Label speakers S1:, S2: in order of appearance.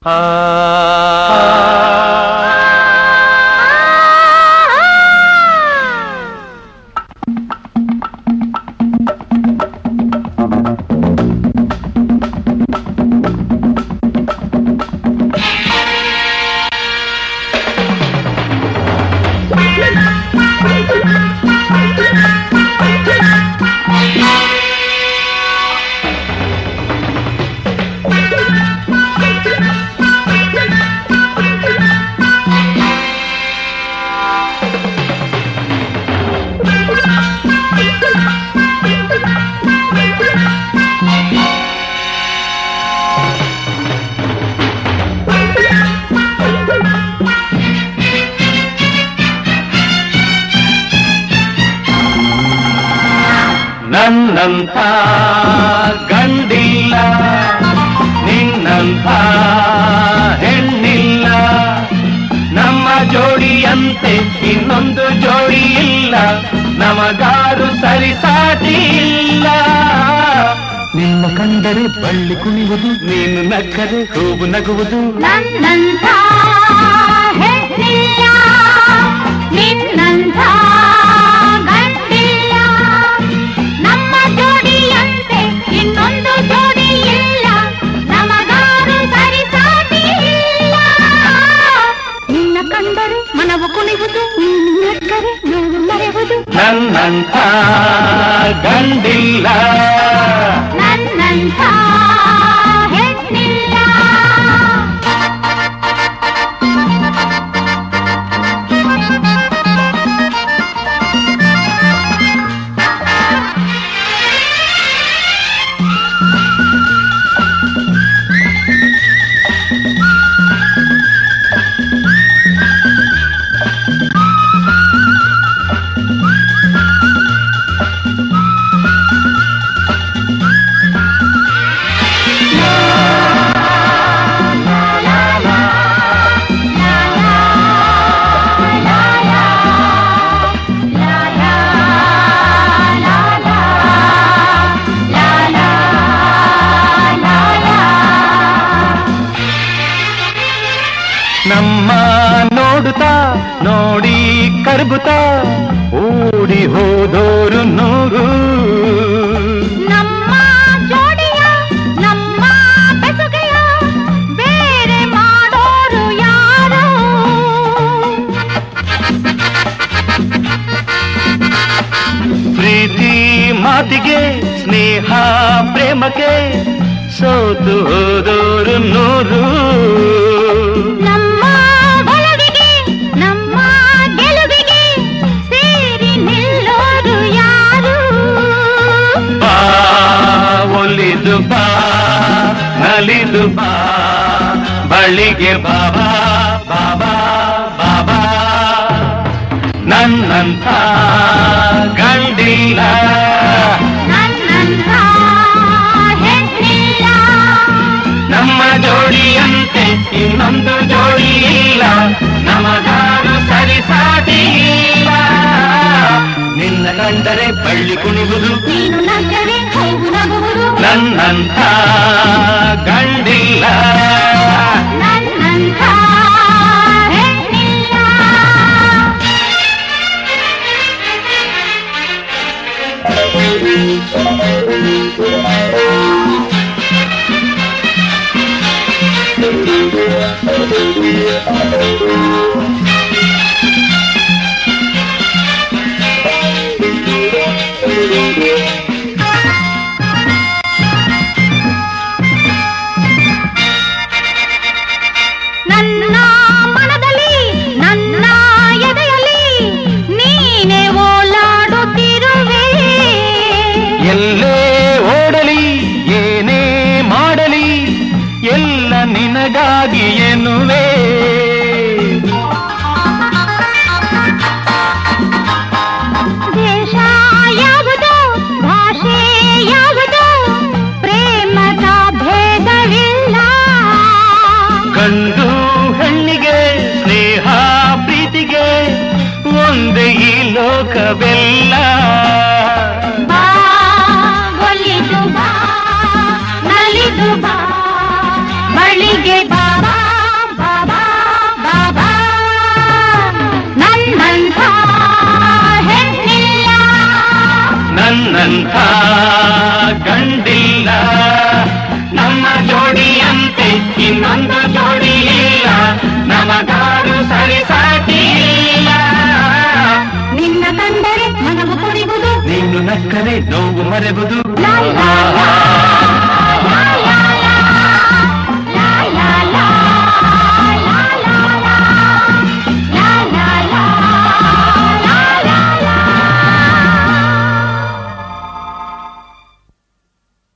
S1: ನನ್ನಂಥ ಗಂಡಿಲ್ಲ ನಿನ್ನಂಥ ಹೆಣ್ಣಿಲ್ಲ ನಮ್ಮ ಜೋಡಿಯಂತೆ ಇನ್ನೊಂದು ಜೋಡಿ ಇಲ್ಲ ನಮಗಾರು ಸರಿಸಾಟಿ ಇಲ್ಲ ನಿನ್ನ ಕಂಡರೆ ಬಳ್ಳಿ ಕುಣಿಯುವುದು ನೀನು ನಕ್ಕರೆ ಹೂವು ನಗುವುದು
S2: ನನ್ನಂಥ ಹೆಣ್ಣಿಲ್ಲ ನಿನ್ನಂಥ ಗಂಡಿಲ್ಲ ನಮ್ಮ ಜೋಡಿಯಂತೆ ಇನ್ನೊಂದು ಜೋಡಿ ಇಲ್ಲ ನಮಗಾರು ಸರಿಸಾಟಿ ಇಲ್ಲ ನಿನ್ನ ಕಂಡರೆ ಮನವು ಕುಣಿವುದು ನೀನು ನಕ್ಕರೆ ನೋವು ಮರೆಯುವುದು
S1: ನನ್ನಂಥ ಗಂಡಿಲ್ಲ
S2: ನನ್ನಂಥ ಹೆಣ್ಣಿಲ್ಲ
S1: ನಮ್ಮ ನೋಡುತ್ತಾ ನೋಡಿ ಕರಗುತ್ತಾ ಓಡಿ ಹೋದೋರು ನೂರು
S2: ನಮ್ಮ ಜೋಡಿಯ ನಮ್ಮ ಬೆಸುಗೆಯ ಬೇರೆ ಮಾಡೋರು ಯಾರು
S1: ಪ್ರೀತಿ ಮಾತಿಗೆ ಸ್ನೇಹ ಪ್ರೇಮಕ್ಕೆ ಸೋತು ಹೋದೋರು ನೂರು
S2: ನಮ್ಮ ಒಲವಿಗೆ ನಮ್ಮ ಗೆಲುವಿಗೆ ಸೇರಿ ನಿಲ್ಲೋರು ಯಾರು
S1: ಬಾ ಒಲಿದು ಬಾ ನಲಿದು ಬಾ ಬಳಿಗೆ ಬಾಬಾ ಬಾಬಾ ಬಾಬಾ ನನ್ನಂಥ ಗಂಡಿಲ್ಲ
S2: ನನ್ನಂಥ ಹೆಣ್ಣಿಲ್ಲ
S1: ನಮ್ಮ ಜೋಡಿಯಂತೆ ಇನ್ನೊಂದು ಜೋಡಿ ಇಲ್ಲ ನಮಗಾರು ಸರಿಸಾಟಿ ಇಲ್ಲ ನಿನ್ನ ಕಂಡರೆ ಬಳ್ಳಿ ಕುಣಿಯುವುದು
S2: ನೀನು ನಕ್ಕರೆ ಹೂವು ನಗುವುದು
S1: ನನ್ನಂಥ ಗಂಡಿಲ್ಲ
S2: ನನ್ನಂಥ ಹೆಣ್ಣಿಲ್ಲ ನನ್ನ ಮನದಲ್ಲಿ ನನ್ನ ಎದೆಯಲ್ಲಿ ನೀನೆ ಓಲಾಡುತ್ತಿರುವೆ
S1: ಎಲ್ಲೇ ಓಡಲಿ ಏನೇ ಮಾಡಲಿ ಎಲ್ಲ ನಿನಗಾಗಿ ಎನ್ನುವೆ
S2: ದೇಶ ಯಾವುದು ಭಾಷೆ ಯಾವುದು ಪ್ರೇಮದ ಭೇದವಿಲ್ಲ
S1: ಗಂಡು ಹೆಣ್ಣಿಗೆ ಸ್ನೇಹ ಪ್ರೀತಿಗೆ ಒಂದೇ ಈ ಲೋಕವೆಲ್ಲ
S2: ಬಾ ಒಲಿದು ಬಾ ನಲಿದು ಬಾ ಬಳಿ ಬಳಿಗೆ ಬಾಬಾ ಬಾಬಾ ಬಾಬಾ ನನ್ನಂಥ ಹೆಣ್ಣಿಲ್ಲ
S1: ನನ್ನಂಥ ಗಂಡಿಲ್ಲ ನಮ್ಮ ಜೋಡಿಯಂತೆ ಇನ್ನೊಂದು ಜೋಡಿ ಇಲ್ಲ ನಮಗಾರು ಸರಿಸಾಟಿ ಇಲ್ಲ
S2: ನಿನ್ನ ಕಂಡರೆ ಮನವು ಕುಣಿಗುದು
S1: ನೀನು ನಕ್ಕರೆ ನೋವು ಮರೆಬುದು
S2: ಲಾ, ಲಾ, ಲಾ.